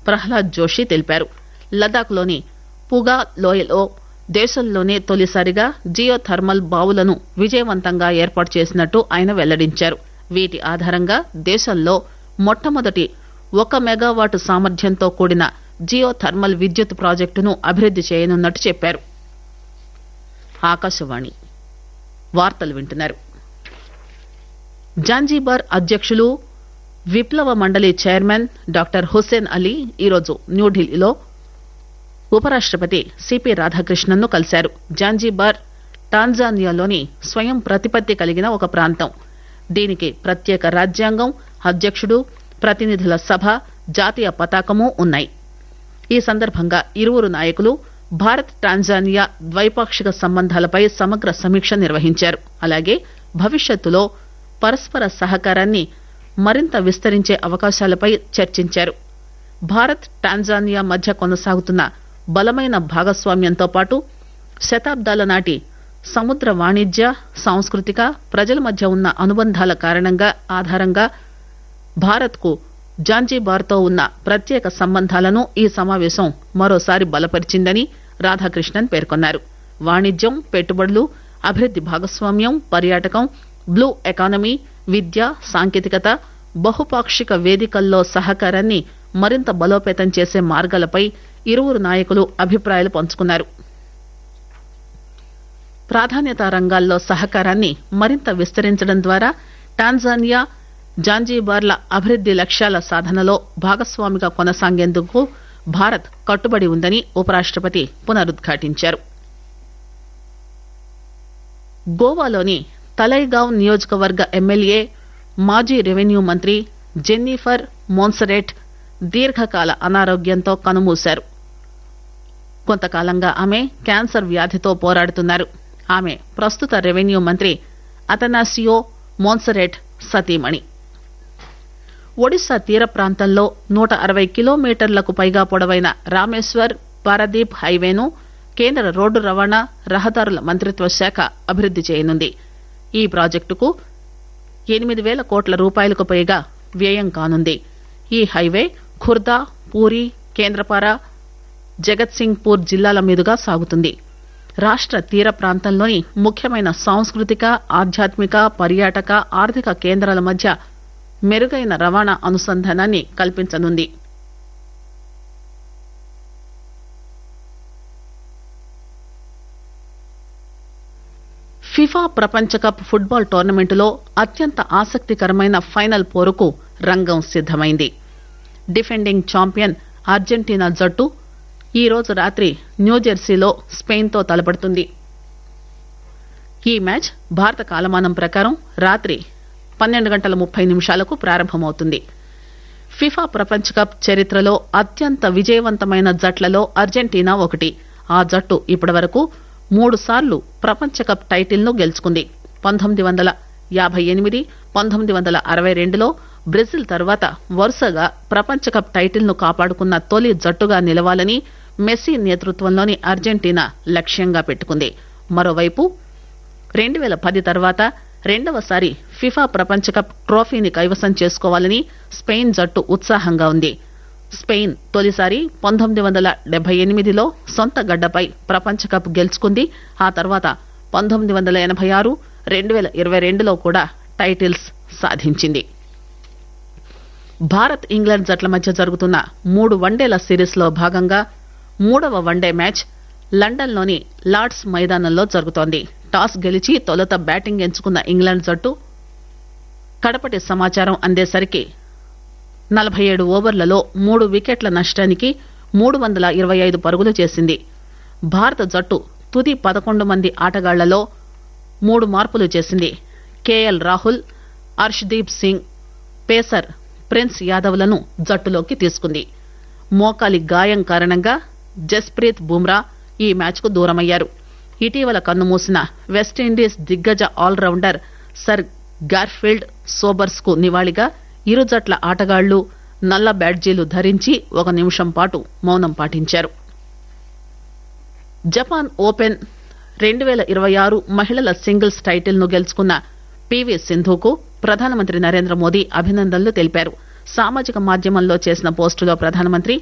ప్రహ్లాద్ జోషి తెలిపారు లదాఖ్లోని పుగా లోయలో దేశంలోనే తొలిసారిగా జియో థర్మల్ బావులను విజయవంతంగా ఏర్పాటు చేసినట్టు ఆయన వెల్లడించారు వీటి ఆధారంగా దేశంలో మొట్టమొదటి ఒక మెగావాట్ సామర్థ్యంతో కూడిన జియో థర్మల్ విద్యుత్ ప్రాజెక్టును అభివృద్ది చేయనున్నట్టు చెప్పారు ఆకాశవాణి వార్తలు వింటున్నారు జాంజీబార్ అధ్యక్షులు విప్లవ మండలి చైర్మన్ డాక్టర్ హుస్సేన్ అలీ ఈరోజు న్యూఢిల్లీలో ఉపరాష్టపతి సిపి రాధాకృష్ణన్ ను కలిశారు జాంజీబార్ టాంజానియాలోని స్వయం ప్రతిపత్తి కలిగిన ఒక ప్రాంతం దీనికి ప్రత్యేక రాజ్యాంగం అధ్యక్షుడు ప్రతినిధుల సభ జాతీయ పతాకము ఉన్నాయి ఈ సందర్భంగా ఇరువురు నాయకులు భారత్ టాంజానియా ద్వైపాక్షిక సంబంధాలపై సమగ్ర సమీక్ష నిర్వహించారు అలాగే భవిష్యత్తులో పరస్పర సహకారాన్ని మరింత విస్తరించే అవకాశాలపై చర్చించారు భారత్ టాంజానియా మధ్య కొనసాగుతున్న బలమైన భాగస్వామ్యంతో పాటు శతాబ్దాల నాటి సముద్ర వాణిజ్య సాంస్కృతిక ప్రజల మధ్య ఉన్న అనుబంధాల కారణంగా ఆధారంగా భారత్ కు జాంజీబార్తో ఉన్న ప్రత్యేక సంబంధాలను ఈ సమావేశం మరోసారి బలపరిచిందని రాధాకృష్ణన్ పేర్కొన్నారు వాణిజ్యం పెట్టుబడులు అభివృద్ది భాగస్వామ్యం పర్యాటకం బ్లూ ఎకానమీ విద్య సాంకేతికత బహుపాక్షిక వేదికల్లో సహకారాన్ని మరింత బలోపేతం చేసే మార్గాలపై ఇరువురు నాయకులు అభిప్రాయాలు పంచుకున్నారు ప్రాధాన్యతా రంగాల్లో సహకారాన్ని మరింత విస్తరించడం ద్వారా టాంజానియా జాంజీబార్ల అభివృద్ది లక్ష్యాల సాధనలో భాగస్వామిగా కొనసాగేందుకు భారత్ కట్టుబడి ఉందని ఉపరాష్టపతి పునరుద్ఘాటించారు గోవాలోని తలైగావ్ నియోజకవర్గ ఎమ్మెల్యే మాజీ రెవెన్యూ మంత్రి జెన్నిఫర్ మోన్సరేట్ దీర్ఘకాల అనారోగ్యంతో కనుమూశారు కొంతకాలంగా ఆమె క్యాన్సర్ వ్యాధితో పోరాడుతున్నారు ఆమె ప్రస్తుత రెవెన్యూ మంత్రి అతనాసియో మోన్సరేట్ సతీమణి ఒడిశా తీర ప్రాంతంలో నూట అరవై కిలోమీటర్లకు పైగా పొడవైన రామేశ్వర్ పారదీప్ హైవేను కేంద్ర రోడ్డు రవాణా రహదారుల మంత్రిత్వ శాఖ అభివృద్ది చేయనుంది ఈ ప్రాజెక్టుకు ఎనిమిది వేల కోట్ల రూపాయలకు పైగా వ్యయం కానుంది ఈ హైవే ఖుర్దా పూరి కేంద్రపార జగత్సింగ్పూర్ జిల్లాల మీదుగా సాగుతుంది రాష్ట తీర ప్రాంతంలోని ముఖ్యమైన సాంస్కృతిక ఆధ్యాత్మిక పర్యాటక ఆర్థిక కేంద్రాల మధ్య మెరుగైన రవాణా అనుసంధానాన్ని కల్పించనుంది ఫిఫా ప్రపంచ కప్ ఫుట్బాల్ టోర్నమెంటులో అత్యంత ఆసక్తికరమైన ఫైనల్ పోరుకు రంగం సిద్దమైంది డిఫెండింగ్ ఛాంపియన్ అర్జెంటీనా జట్టు ఈ రోజు రాత్రి న్యూజెర్సీలో స్పెయిన్ తో తలపడుతుంది ఈ మ్యాచ్ భారత కాలమానం ప్రకారం రాత్రి పన్నెండు గంటల ముప్పై నిమిషాలకు ప్రారంభమవుతుంది ఫిఫా ప్రపంచ కప్ చరిత్రలో అత్యంత విజయవంతమైన జట్లలో అర్జెంటీనా ఒకటి ఆ జట్టు ఇప్పటివరకు మూడు సార్లు ప్రపంచ కప్ టైటిల్ ను గెలుచుకుంది పంతొమ్మిది వందల యాభై ఎనిమిది పంతొమ్మిది వందల అరవై రెండులో బ్రెజిల్ తర్వాత వరుసగా ప్రపంచ కప్ టైటిల్ ను కాపాడుకున్న తొలి జట్టుగా నిలవాలని మెస్సీ నేతృత్వంలోని అర్జెంటీనా లక్ష్యంగా పెట్టుకుంది మరోవైపు రెండు పేల పది తర్వాత రెండవసారి ఫిఫా ప్రపంచ కప్ ట్రోఫీని కైవసం చేసుకోవాలని స్పెయిన్ జట్టు ఉత్సాహంగా ఉంది స్పెయిన్ తొలిసారి పంతొమ్మిది వందల డెబ్బై ఎనిమిదిలో సొంత గడ్డపై ప్రపంచ కప్ గెలుచుకుంది ఆ తర్వాత పంతొమ్మిది వందల ఎనభై ఆరు రెండు పేల ఇరవై రెండులో కూడా టైటిల్స్ సాధించింది భారత్ ఇంగ్లాండ్ జట్ల మధ్య జరుగుతున్న మూడు వన్డేల సిరీస్ లో భాగంగా మూడవ వన్డే మ్యాచ్ లండన్ లోని లార్డ్స్ మైదానంలో జరుగుతోంది టాస్ గెలిచి తొలుత బ్యాటింగ్ ఎంచుకున్న ఇంగ్లాండ్ జట్టు కడపటి సమాచారం అందేసరికి నలభై ఏడు ఓవర్లలో మూడు వికెట్ల నష్టానికి మూడు వందల ఇరవై ఐదు పరుగులు చేసింది భారత జట్టు తుది పదకొండు మంది ఆటగాళ్లలో మూడు మార్పులు చేసింది KL Rahul Arshdeep Singh pacer Prince యాదవ్లను జట్టులోకి తీసుకుంది మోకాలి గాయం కారణంగా జస్ప్రీత్ బుమ్రా ఈ మ్యాచ్కు దూరమయ్యారు ఇటీవల కన్నుమూసిన వెస్టిండీస్ దిగ్గజ ఆల్రౌండర్ సర్ గార్ఫీల్డ్ సోబర్స్ కు నివాళిగా ఇరు జట్ల ఆటగాళ్లు నల్ల బ్యాడ్జీలు ధరించి ఒక నిమిషం పాటు మౌనం పాటించారు జపాన్ ఓపెన్ రెండు పేల ఇరవై ఆరు మహిళల సింగిల్స్ టైటిల్ ను గెలుచుకున్న పివి సింధుకు ప్రధానమంత్రి నరేంద్ర మోదీ అభినందనలు తెలిపారు సామాజిక మాధ్యమంలో చేసిన పోస్టులో ప్రధానమంత్రి